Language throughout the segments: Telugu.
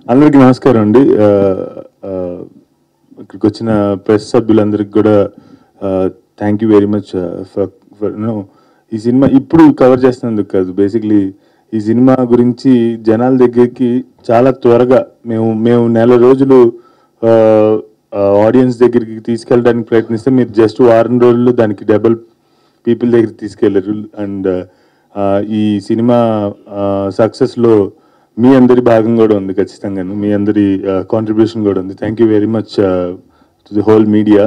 అందరికీ నమస్కారం అండి ఆ, ఆ, ఇక్కడికి వచ్చిన ప్రెస్ సభ్యులందరికీ కూడా thank you very much for for no ఈ సినిమా ఇప్పుడు కవర్ చేస్తున్నందుకు కాదు బేసిక్లీ ఈ సినిమా గురించి జనాల దగ్గరికి చాలా త్వరగా మేము మేము నెల రోజులు ఆడియన్స్ దగ్గరికి తీసుకెళ్ళడానికి ప్రయత్నిస్తే మీరు జస్ట్ వారం రోజుల్లో దానికి డబల్ పీపుల్ దగ్గరికి తీసుకెళ్లారు అండ్ ఈ సినిమా సక్సెస్లో మీ అందరి భాగం కూడా ఉంది ఖచ్చితంగాను మీ అందరి కాంట్రిబ్యూషన్ కూడా ఉంది thank you very much to the whole media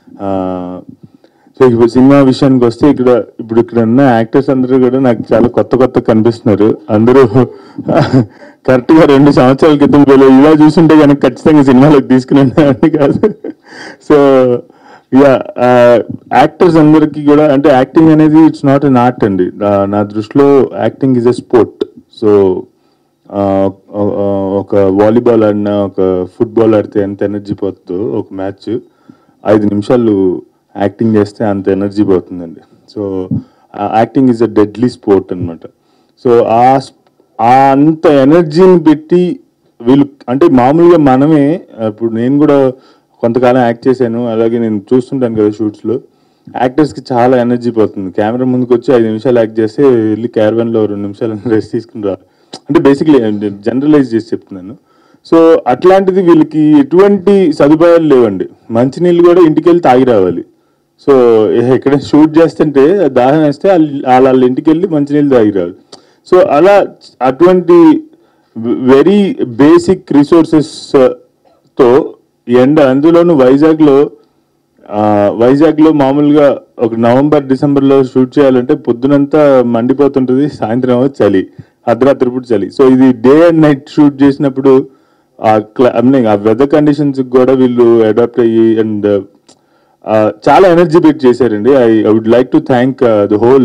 so ఇప్పుడు సినిమా విషయానికి వస్తే ఇక్కడ ఇప్పుడు ఇక్కడ ఉన్న యాక్టర్స్ అందరూ కూడా నాకు చాలా కొత్త కొత్త కనిపిస్తున్నారు అందరూ కరెక్ట్ గా రెండు సంవత్సరాల క్రితం వీళ్ళు ఇలా చూస్తుంటే కనుక ఖచ్చితంగా సినిమాలోకి తీసుకుని ఉండేవాడిని కాదు సో యా యాక్టర్స్ అందరికీ కూడా అంటే యాక్టింగ్ అనేది ఇట్స్ నాట్ అన్ ఆర్ట్ అండి నా- నా దృష్టిలో acting is a sport so ఒక వాలీబాల్ ఆడినా ఒక ఫుట్బాల్ ఆడితే ఎంత ఎనర్జీ పోతుందో ఒక మ్యాచ్ ఐదు నిమిషాలు యాక్టింగ్ చేస్తే అంత ఎనర్జీ పోతుందండి so acting is a deadly sport అనమాట సో ఆ స్- ఆ అంత ఎనర్జీని పెట్టి వీళ్ళు అంటే మామూలుగా మనమే ఇప్పుడు నేను కూడా కొంతకాలం యాక్ట్ చేశాను అలాగే నేను చూస్తుంటాను కదా షూట్స్లో యాక్టర్స్కి చాలా ఎనర్జీ పోతుంది కెమెరా ముందుకు వచ్చి ఐదు నిమిషాలు యాక్ట్ చేస్తే వెళ్ళి క్యారవన్లో రెండు నిమిషాలు రెస్ట్ తీసుకుని రా అంటే బేసిక్లీ జనరలైజ్ చేసి చెప్తున్నాను సో అట్లాంటిది వీళ్ళకి ఎటువంటి సదుపాయాలు లేవండి మంచినీళ్ళు కూడా ఇంటికి వెళ్ళి తాగి రావాలి సో ఎక్కడ షూట్ చేస్తుంటే దాహం వేస్తే వాళ్ళ వాళ్ళ ఇంటికి వెళ్ళి మంచినీళ్ళు తాగి రావాలి సో అలా అటువంటి వెరీ బేసిక్ రిసోర్సెస్ తో ఎండ అందులోను వైజాగ్లో ఆ, వైజాగ్లో మామూలుగా ఒక నవంబర్ డిసెంబర్లో షూట్ చేయాలంటే పొద్దునంతా మండిపోతుంటుంది సాయంత్రం ఏమో చలి అర్ధరాత్రి పూట చలి సో ఇది డే అండ్ నైట్ షూట్ చేసినప్పుడు ఆ క్ల- I mean, uh weather conditions కూడా వీళ్ళు అడాప్ట్ అయ్యి అండ్ చాలా ఎనర్జీ పెట్టి చేశారండి I I would like to thank the whole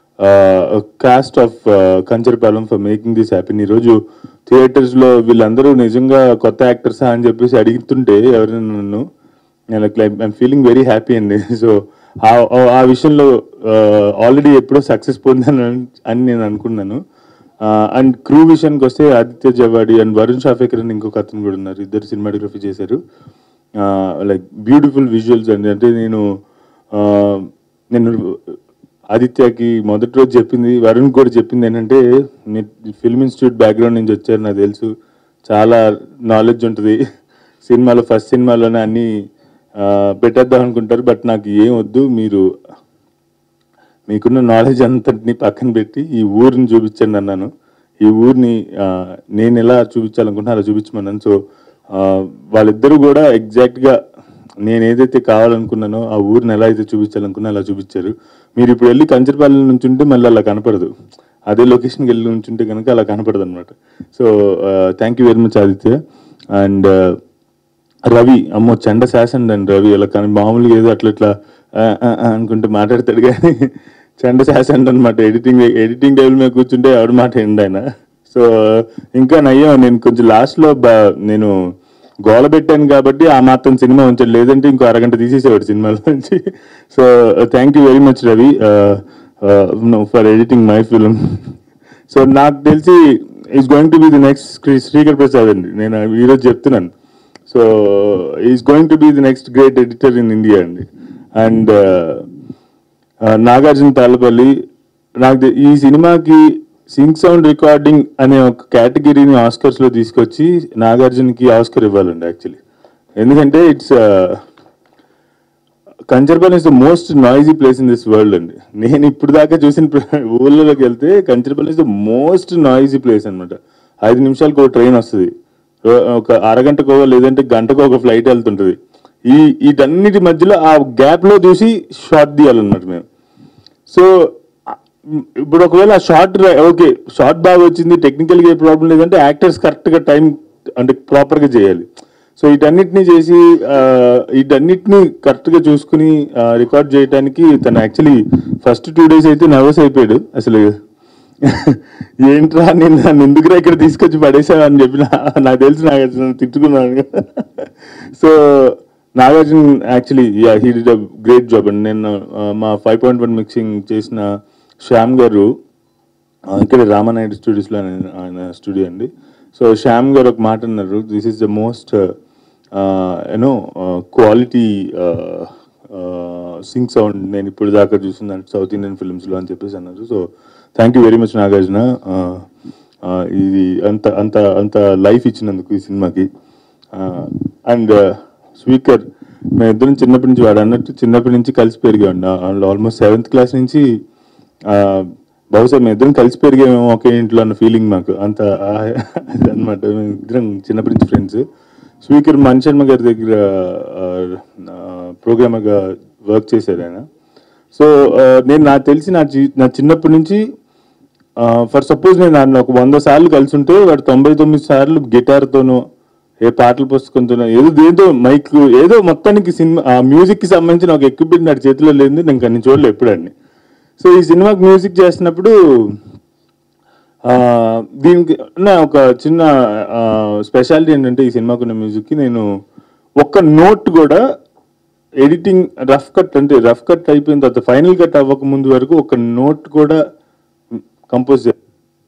cast of Kancharapalem for making this happy ఈరోజు థియేటర్స్ లో వీళ్ళందరూ నిజంగా కొత్త యాక్టర్సా అని చెప్పేసి అడుగుతుంటే ఎవరైనా నన్ను నేను ఐఎమ్ ఫీలింగ్ వెరీ హ్యాపీ అండి సో ఆ విషయంలో ఆల్రెడీ ఎప్పుడో సక్సెస్ పొందాను అని నేను అనుకున్నాను అండ్ క్రూ విషయానికి వస్తే ఆదిత్య జవాడి అండ్ వరుణ్ షాఫేకర్ అని ఇంకొక అతను కూడా ఉన్నారు ఇద్దరు సినిమాటోగ్రఫీ చేశారు లైక్ బ్యూటిఫుల్ విజువల్స్ అండి అంటే నేను ఆ, నేను ఆదిత్యకి మొదటి రోజు చెప్పింది వరుణ్ కూడా చెప్పింది ఏంటంటే మీరు ఫిల్మ్ ఇన్స్టిట్యూట్ బ్యాక్గ్రౌండ్ నుంచి వచ్చారు నాకు తెలుసు చాలా నాలెడ్జ్ ఉంటుంది సినిమాలో ఫస్ట్ సినిమాలోనే అన్ని ఆ, పెట్టేద్దాం అనుకుంటారు బట్ నాకు ఏం వద్దు మీరు మీకున్న నాలెడ్జ్ అంతటిని పక్కన పెట్టి ఈ ఊరిని చూపించండి అన్నాను ఈ ఊరిని ఆ, నేను ఎలా చూపించాలనుకుంటున్నా అలా చూపించమన్నాను సో ఆ, వాళ్ళిద్దరూ కూడా ఎగ్జాక్ట్గా నేను ఏదైతే కావాలనుకున్నానో ఆ ఊరిని ఎలా అయితే చూపించాలనుకున్నా అలా చూపించారు మీరు ఇప్పుడు వెళ్ళి కంచరపాలెం నుంచి ఉంటే మళ్ళీ అలా కనపడదు అదే లొకేషన్కి వెళ్ళి ఉంచుంటే కనుక అలా కనపడదు అనమాట so thank you very much Aditya and Ravi అమ్మో చండ శాసన్ అండి రవి ఇలా కానీ మామూలుగా ఏదో అట్లా ఇట్లా ఆ, ఆ, ఆ అనుకుంటే మాట్లాడతాడు కానీ చండ శాసన్ అనమాట ఎడిటింగ్ ఎడిటింగ్ టేబుల్ మీద కూర్చుంటే ఎవరి మాట ఏంటి ఆయన సో ఇంకా నయ్యం నేను కొంచెం లాస్ట్లో బా- నేను గోల పెట్టాను కాబట్టి ఆ మాత్రం సినిమా ఉంచాడు లేదంటే ఇంకో అరగంట తీసేసేవాడు సినిమాలో నుంచి so thank you very much Ravi for editing my film so నాకు తెలిసి is going to be the next Srikar Prasad అండి నేను ఈరోజు చెప్తున్నాను so is going to be the next great editor in India అండి అండ్ నాగార్జున తాళ్ళపల్లి నాకు తె- ఈ సినిమాకి సింగ్ సౌండ్ రికార్డింగ్ అనే ఒక కేటగిరీని ఆస్కర్స్ లో తీసుకొచ్చి నాగార్జునకి ఆస్కర్ ఇవ్వాలండి యాక్చువల్లీ ఎందుకంటే it's Kancharapalem is the most noisy place in this world అండి నేను ఇప్పుడు దాకా చూసిన ప్ర- ఊళ్ళలోకి వెళ్తే Kancharapalem is the most noisy place అన్నమాట ఐదు నిమిషాలకు ఒక ట్రైన్ వస్తుంది ఒక అరగంటకో లేదంటే గంటకో ఒక ఫ్లైట్ వెళ్తుంటుంది ఈ వీటన్నిటి మధ్యలో ఆ గ్యాప్ లో చూసి షార్ట్ తీయాలన్నమాట మేము సో ఆ, ఇప్పుడు ఒకవేళ షార్ట్ ఓకే షార్ట్ బాగా వచ్చింది టెక్నికల్గా ఏ ప్రాబ్లం లేదంటే యాక్టర్స్ కరెక్ట్గా టైం అంటే ప్రాపర్గా చేయాలి సో వీటన్నిటిని చేసి ఆ, వీటన్నిటిని కరెక్ట్గా చూసుకుని రికార్డ్ చేయడానికి తను యాక్చువల్లీ ఫస్ట్ టూ డేస్ అయితే నర్వస్ అయిపోయాడు అసలు ఏంట్రా నేను నన్ను ఎందుకురా ఇక్కడ తీసుకొచ్చి పడేసావు అని చెప్పి నా- నాకు తెలిసి నాగార్జున తిట్టుకున్నాను so Nagarjuna actually yeah he did a great job అండి నేను ఆ, మా ఫైవ్ పాయింట్ వన్ మిక్సింగ్ చేసిన శ్యామ్ గారు ఆ, ఇక్కడ రామానాయుడు స్టూడియోస్లో ఆయన ఆయన స్టూడియో అండి సో శ్యామ్ గారు ఒక మాట అన్నారు this is the most you know quality sync sound నేను ఇప్పుడు దాకా చూసింది సౌత్ ఇండియన్ ఫిల్మ్స్లో అని చెప్పేసి అన్నారు so thank you very much Nagarjuna Uh, uh, ఇది అంత అంత అంత లైఫ్ ఇచ్చినందుకు ఈ సినిమాకి అండ్ స్పీకర్ మేము ఇద్దరం చిన్నప్పటి నుంచి వాడు అన్నట్టు చిన్నప్పటి నుంచి కలిసి పెరిగాం ఆల్మోస్ట్ సెవెంత్ క్లాస్ నుంచి ఆ, బహుశా మేము ఇద్దరం కలిసి పెరిగామేమో ఒకే ఇంట్లో అన్న ఫీలింగ్ మాకు అంత అనమాట మేము ఇద్దరం చిన్నప్పటి నుంచి ఫ్రెండ్స్ స్పీకర్ మణిశర్మ గారి దగ్గర ప్రోగ్రామర్గా వర్క్ చేశారు ఆయన సో నేను నాకు తెలిసి నా జీ- నా చిన్నప్పటి నుంచి ఫర్ సపోజ్ నేను ఆయన ఒక వంద సార్లు కలిసి ఉంటే వాడు తొంభై తొమ్మిది సార్లు గిటార్తోనో ఏ పాటల పుస్తకంతోనో ఏదో ఏదో మైక్ ఏదో మొత్తానికి సినిమా ఆ మ్యూజిక్ కి సంబంధించిన ఒక ఎక్విప్మెంట్ నాటి చేతిలో లేదు నేను కానీ చూడలే ఎప్పుడండి సో ఈ సినిమాకి మ్యూజిక్ చేసినప్పుడు ఆ, దీనికి ఉన్న ఒక చిన్న స్పెషాలిటీ ఏంటంటే ఈ సినిమాకు ఉన్న మ్యూజిక్కి నేను ఒక్క నోట్ కూడా ఎడిటింగ్ రఫ్ కట్ అంటే రఫ్ కట్ అయిపోయిన తర్వాత ఫైనల్ కట్ అవ్వక ముందు వరకు ఒక నోట్ కూడా కంపోజ్ చే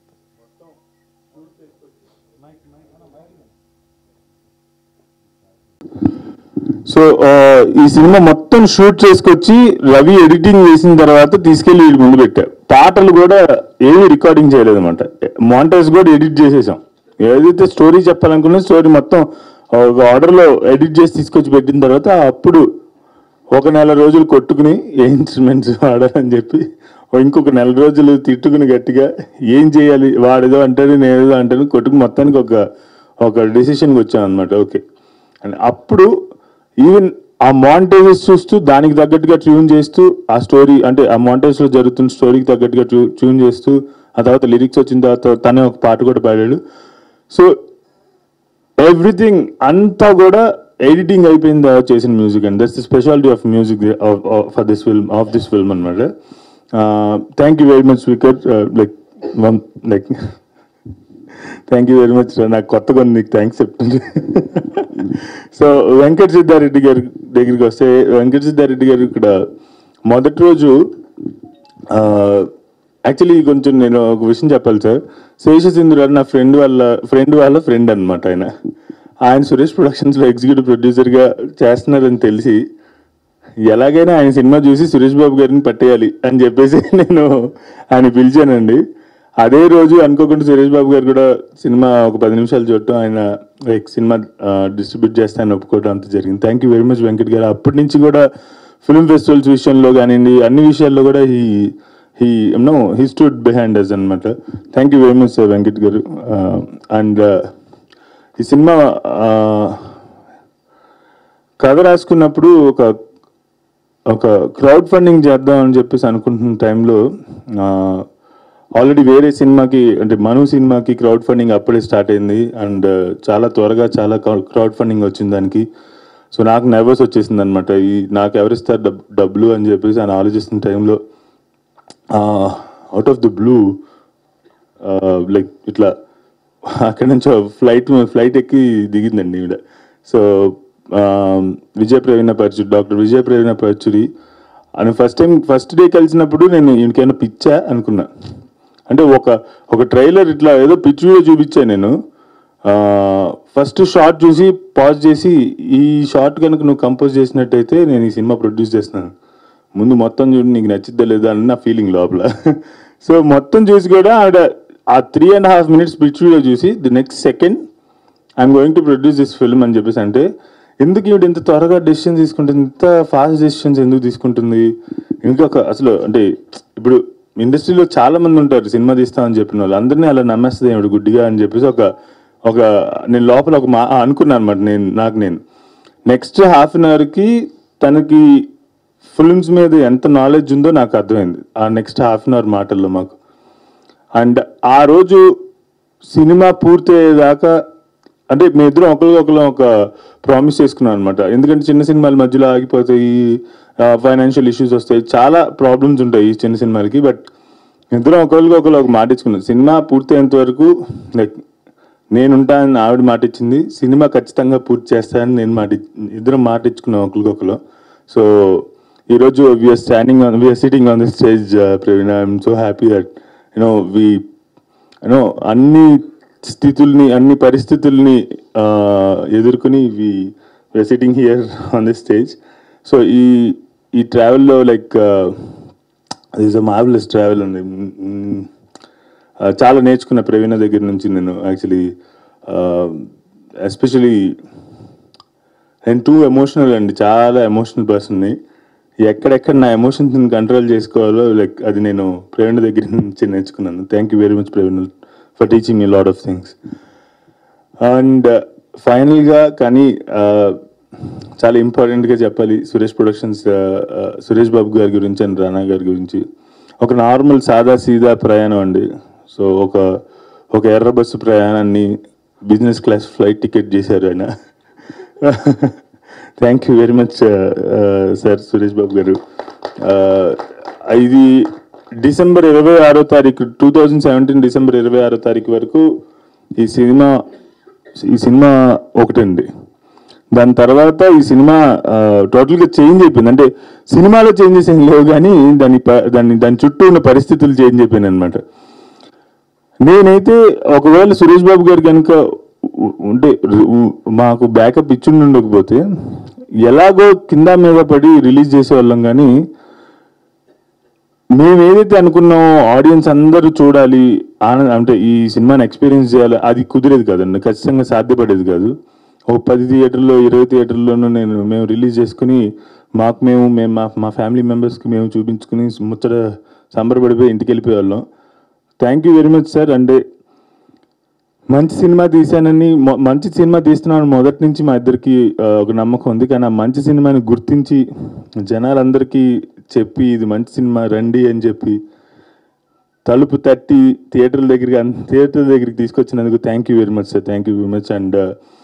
సో ఆ, ఈ సినిమా మొత్తం షూట్ చేసుకొచ్చి రవి ఎడిటింగ్ చేసిన తర్వాత తీసుకెళ్లి వీళ్ళు ముందు పెట్టారు పాటలు కూడా ఏమీ రికార్డింగ్ చేయలేదు అనమాట మాంటేజ్ కూడా ఎడిట్ చేసేసాం ఏదైతే స్టోరీ చెప్పాలనుకున్నా స్టోరీ మొత్తం ఒక ఆర్డర్లో ఎడిట్ చేసి తీసుకొచ్చి పెట్టిన తర్వాత అప్పుడు ఒక నెల రోజులు కొట్టుకుని ఏ ఇన్స్ట్రుమెంట్స్ వాడాలని చెప్పి ఓ ఇంకొక నెల రోజులు తిట్టుకుని గట్టిగా ఏం చేయాలి వాడేదో అంటాడు నేనేదో అంటాను కొట్టుకుని మొత్తానికి ఒక ఒక డెసిషన్కి వచ్చాం అనమాట ఓకే అండ్ అప్పుడు ఈవెన్ ఆ మాంటేజెస్ చూస్తూ దానికి తగ్గట్టుగా ట్యూన్ చేస్తూ ఆ స్టోరీ అంటే ఆ మాంటేజ్ లో జరుగుతున్న స్టోరీకి తగ్గట్టుగా ట్యూన్ చేస్తూ ఆ తర్వాత లిరిక్స్ వచ్చిన తర్వాత తనే ఒక పాట కూడా పాడాడు సో ఎవ్రీథింగ్ అంతా కూడా ఎడిటింగ్ అయిపోయిన తర్వాత చేసిన music and that's the speciality of music for this film of this film అనమాట thank you very much speaker like one like thank you very much నాకు కొత్తగా ఉంది నీకు థ్యాంక్స్ చెప్తుంది సో వెంకట సిద్ధారెడ్డి గారి దగ్గరికి వస్తే వెంకట సిద్ధారెడ్డి గారు ఇక్కడ మొదటి రోజు యాక్చువల్లీ కొంచెం నేను ఒక విషయం చెప్పాలి సార్ శేషసింధు గారు నా ఫ్రెండ్ వాళ్ళ ఫ్రెండ్ వాళ్ళ ఫ్రెండ్ అన్నమాట ఆయన ఆయన సురేష్ ప్రొడక్షన్స్ లో ఎగ్జిక్యూటివ్ ప్రొడ్యూసర్ గా చేస్తున్నారని తెలిసి ఎలాగైనా ఆయన సినిమా చూసి సురేష్ బాబు గారిని పట్టేయాలి అని చెప్పేసి నేను ఆయన పిలిచానండి అదే రోజు అనుకోకుండా సురేష్ బాబు గారు కూడా సినిమా ఒక పది నిమిషాలు చూడటం ఆయన లైక్ సినిమా డిస్ట్రిబ్యూట్ చేస్తానని ఒప్పుకోవడం అంత జరిగింది thank you very much Venkat గారు అప్పటి నుంచి కూడా ఫిల్మ్ ఫెస్టివల్స్ విషయంలో కానివ్వండి అన్ని విషయాల్లో కూడా he he no he stood behind us అనమాట thank you very much Venkat గారు అండ్ ఈ సినిమా ఆ, కథ రాసుకున్నప్పుడు ఒక ఒక క్రౌడ్ ఫండింగ్ చేద్దాం అని చెప్పేసి అనుకుంటున్న టైంలో ఆల్రెడీ వేరే సినిమాకి అంటే మను సినిమాకి క్రౌడ్ ఫండింగ్ అప్పుడే స్టార్ట్ అయింది అండ్ చాలా త్వరగా చాలా క్రౌడ్ ఫండింగ్ వచ్చింది దానికి సో నాకు నర్వస్ వచ్చేసింది అనమాట ఈ నాకు ఎవరిస్తారు డబ్ డబ్బులు అని చెప్పేసి ఆయన ఆలోచిస్తున్న టైంలో out of the blue like ఇట్లా అక్కడి నుంచి ఫ్లైట్ ఫ్లైట్ ఎక్కి దిగిందండి ఈవిడ సో విజయ ప్రవీణ పరచురి డాక్టర్ విజయ ప్రవీణ పరచురి అని ఫస్ట్ టైం ఫస్ట్ డే కలిసినప్పుడు నేను ఈయనకైనా పిచ్చా అనుకున్నా అంటే ఒక ఒక ట్రైలర్ ఇట్లా ఏదో పిచ్ వీడియో చూపించాను నేను ఫస్ట్ షార్ట్ చూసి పాజ్ చేసి ఈ షార్ట్ కనుక నువ్వు కంపోజ్ చేసినట్టయితే నేను ఈ సినిమా ప్రొడ్యూస్ చేస్తున్నాను ముందు మొత్తం చూడు నీకు నచ్చిద్దా లేదా అని నా ఫీలింగ్ లోపల సో మొత్తం చూసి కూడా ఆవిడ ఆ three and half minutes pitch video చూసి the next second I'm going to produce this film అని చెప్పేసి అంటే ఎందుకు ఈవిడ ఇంత త్వరగా డెసిషన్ తీసుకుంటుంది ఇంత ఫాస్ట్ డెసిషన్స్ ఎందుకు తీసుకుంటుంది ఇంకొక అసలు అంటే ఇప్పుడు ఇండస్ట్రీలో చాలా మంది ఉంటారు సినిమా తీస్తామని చెప్పిన వాళ్ళు అందరినీ అలా నమ్మేస్తుంది ఈవిడ గుడ్డిగా అని చెప్పేసి ఒక ఒక నేను లోపల ఒక మా అనుకున్నాను అనమాట నేను నాకు నేను నెక్స్ట్ హాఫ్ అన్ అవర్కి తనకి ఫిల్మ్స్ మీద ఎంత నాలెడ్జ్ ఉందో నాకు అర్థమైంది ఆ నెక్స్ట్ హాఫ్ అన్ అవర్ మాటల్లో మాకు అండ్ ఆ రోజు సినిమా పూర్తయ్యేదాకా అంటే మీ ఇద్దరం ఒకరికొకరు ఒక ప్రామిస్ చేసుకున్నాం అనమాట ఎందుకంటే చిన్న సినిమాల మధ్యలో ఆగిపోతాయి ఫైనాన్షియల్ ఇష్యూస్ వస్తాయి చాలా ప్రాబ్లమ్స్ ఉంటాయి ఈ చిన్న సినిమాలకి బట్ ఇద్దరం ఒకరికొకరు ఒక మాట ఇచ్చుకున్నాం సినిమా పూర్తయ్యేంత వరకు లైక్ నేను ఉంటానని ఆవిడ మాట ఇచ్చింది సినిమా ఖచ్చితంగా పూర్తి చేస్తానని నేను మాట ఇచ్- ఇద్దరం మాట ఇచ్చుకున్నాం ఒకరికొకరు సో ఈరోజు we're standing on we're sitting on the stage Praveena I'm so happy that you know we you know అన్ని స్థితుల్ని అన్ని పరిస్థితుల్ని ఆ, ఎదుర్కొని we sitting here on the stage so ఈ ఈ ట్రావెల్లో like is a marvellous travel అండి మ్, ఆ, చాలా నేర్చుకున్న ప్రవీణ దగ్గర నుంచి నేను యాక్చువల్లీ ఎస్పెషలీ నేను టూ ఎమోషనల్ అండి చాలా ఎమోషనల్ పర్సన్ని ఎక్కడెక్కడ నా ఎమోషన్స్ని కంట్రోల్ చేసుకోవాలో లైక్ అది నేను ప్రవీణ్ దగ్గర నుంచి నేర్చుకున్నాను thank you very much Praveen for teaching me lot of things and ఫైనల్గా కానీ uh, చాలా ఇంపార్టెంట్గా చెప్పాలి సురేష్ ప్రొడక్షన్స్ సురేష్ బాబు గారి గురించి అండ్ రానా గారి గురించి ఒక నార్మల్ సాదా సీదా ప్రయాణం అండి సో ఒక ఒక ఎర్ర బస్సు ప్రయాణాన్ని బిజినెస్ క్లాస్ ఫ్లైట్ టికెట్ చేశారు ఆయన thank you very much sir Suresh Babu గారు Uh, ఇది డిసెంబర్ ఇరవై ఆరో తారీఖు టూ థౌజండ్ సెవెంటీన్ డిసెంబర్ ఇరవై ఆరో తారీఖు వరకు ఈ సినిమా ఈ సినిమా ఒకటండి దాని తర్వాత ఈ సినిమా టోటల్గా చేంజ్ అయిపోయింది అంటే సినిమాలో చేంజెస్ ఏం లేవు కానీ దాని ప- దాని దాని చుట్టూ ఉన్న పరిస్థితులు చేంజ్ అయిపోయినాయి అనమాట నేనైతే ఒకవేళ సురేష్ బాబు గారు కనుక ఉ- ఉంటే ఉ- మాకు బ్యాకప్ ఇచ్చి ఉండకపోతే ఎలాగో కింద మీద పడి రిలీజ్ చేసేవాళ్ళం కానీ మేము ఏదైతే అనుకున్నామో ఆడియన్స్ అందరూ చూడాలి ఆనంద అంటే ఈ సినిమాని ఎక్స్పీరియన్స్ చేయాలి అది కుదిరేది కాదండి ఖచ్చితంగా సాధ్యపడేది కాదు ఒక పది థియేటర్లో ఇరవై థియేటర్లోనూ నేను మేము రిలీజ్ చేసుకుని మాకు మేము మేము మా మా ఫ్యామిలీ మెంబర్స్కి మేము చూపించుకుని ముచ్చట సంబరపడిపోయి ఇంటికి వెళ్ళిపోయేవాళ్ళం thank you very much sir అంటే మంచి సినిమా తీశానని మొ- మంచి సినిమా తీస్తున్నాను మొదటి నుంచి మా ఇద్దరికి ఆ, ఒక నమ్మకం ఉంది కానీ ఆ మంచి సినిమాని గుర్తించి జనాలందరికీ చెప్పి ఇది మంచి సినిమా రండి అని చెప్పి తలుపు తట్టి థియేటర్ల దగ్గరికి అన్- థియేటర్ల దగ్గరికి తీసుకొచ్చినందుకు thank you very much sir thank you very much and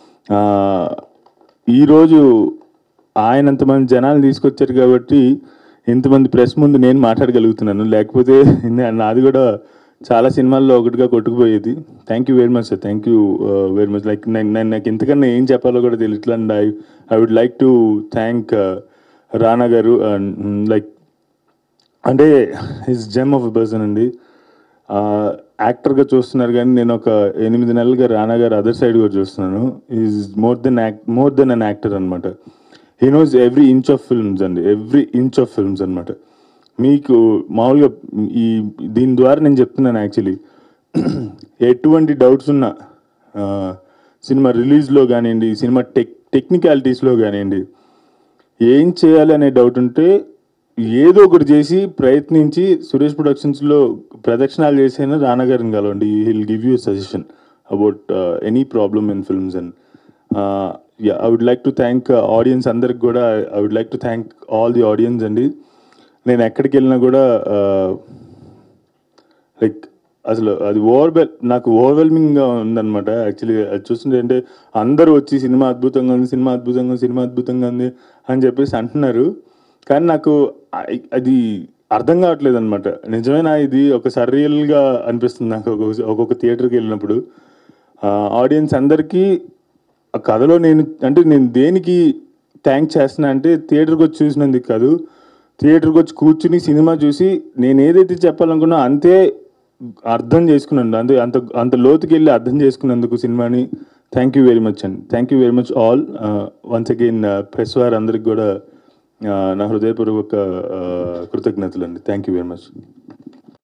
ఈరోజు ఆయన అంతమంది జనాలు తీసుకొచ్చారు కాబట్టి ఇంతమంది ప్రెస్ ముందు నేను మాట్లాడగలుగుతున్నాను లేకపోతే నా- నాది కూడా చాలా సినిమాల్లో ఒకటిగా కొట్టుకుపోయేది thank you very much sir thank you very much like నేను నాకు ఇంతకన్నా ఏం చెప్పాలో కూడా తెలియట్లా and I I would like to thank Rana గారు లైక్ అంటే హిస్ జెమ్ ఆఫ్ పర్సన్ అండి యాక్టర్గా చూస్తున్నారు కానీ నేను ఒక ఎనిమిది నెలలుగా రానా గారు అదర్ సైడ్ కూడా చూస్తున్నాను is more than act more than an actor అనమాట he knows every inch of films అండి ఎవ్రీ ఇంచ్ ఆఫ్ ఫిల్మ్స్ అనమాట మీకు మామూలుగా ఈ దీని ద్వారా నేను చెప్తున్నాను యాక్చువల్లీ ఎటువంటి డౌట్స్ ఉన్నా ఆ, సినిమా రిలీజ్లో కానివ్వండి సినిమా టెక్ టెక్నికాలిటీస్లో కానివ్వండి ఏం చేయాలి అనే డౌట్ ఉంటే ఏదో ఒకటి చేసి ప్రయత్నించి సురేష్ ప్రొడక్షన్స్లో ప్రదక్షిణాలు చేసైనా రానా గారిని కలవండి he'll give you suggestion about any problem in films and I would like to thank audience అందరికి కూడా I would like to thank all the audience అండి నేను ఎక్కడికి వెళ్ళినా కూడా లైక్ అసలు అది ఓవర్వెల్ నాకు ఓవర్వెల్మింగ్గా ఉందన్నమాట యాక్చువల్లీ అది చూస్తుంటే అంటే అందరూ వచ్చి సినిమా అద్భుతంగా ఉంది సినిమా అద్భుతంగా ఉంది సినిమా అద్భుతంగా ఉంది అని చెప్పేసి అంటున్నారు కానీ నాకు ఐ- అది అర్థం కావట్లేదు అనమాట నిజమేనా ఇది ఒక సర్రియల్గా అనిపిస్తుంది నాకు ఒక్కొక్క ఒక్కొక్క థియేటర్కి వెళ్ళినప్పుడు ఆడియన్స్ అందరికీ ఆ కథలో నేను అంటే నేను దేనికి థ్యాంక్ చేస్తున్నా అంటే థియేటర్కి వచ్చి చూసినందుకు కాదు థియేటర్కి వచ్చి కూర్చుని సినిమా చూసి నేను ఏదైతే చెప్పాలనుకున్నా అంతే అర్థం చేసుకున్నాను అంతే అంత అంత లోతుకి వెళ్ళి అర్థం చేసుకున్నందుకు సినిమాని థ్యాంక్ యూ వెరీ మచ్ అండి thank you very much all once again press వారు అందరికి కూడా ఆ, నా హృదయపూర్వక ఆ, కృతజ్ఞతలు అండి థ్యాంక్ యూ వెరీ మచ్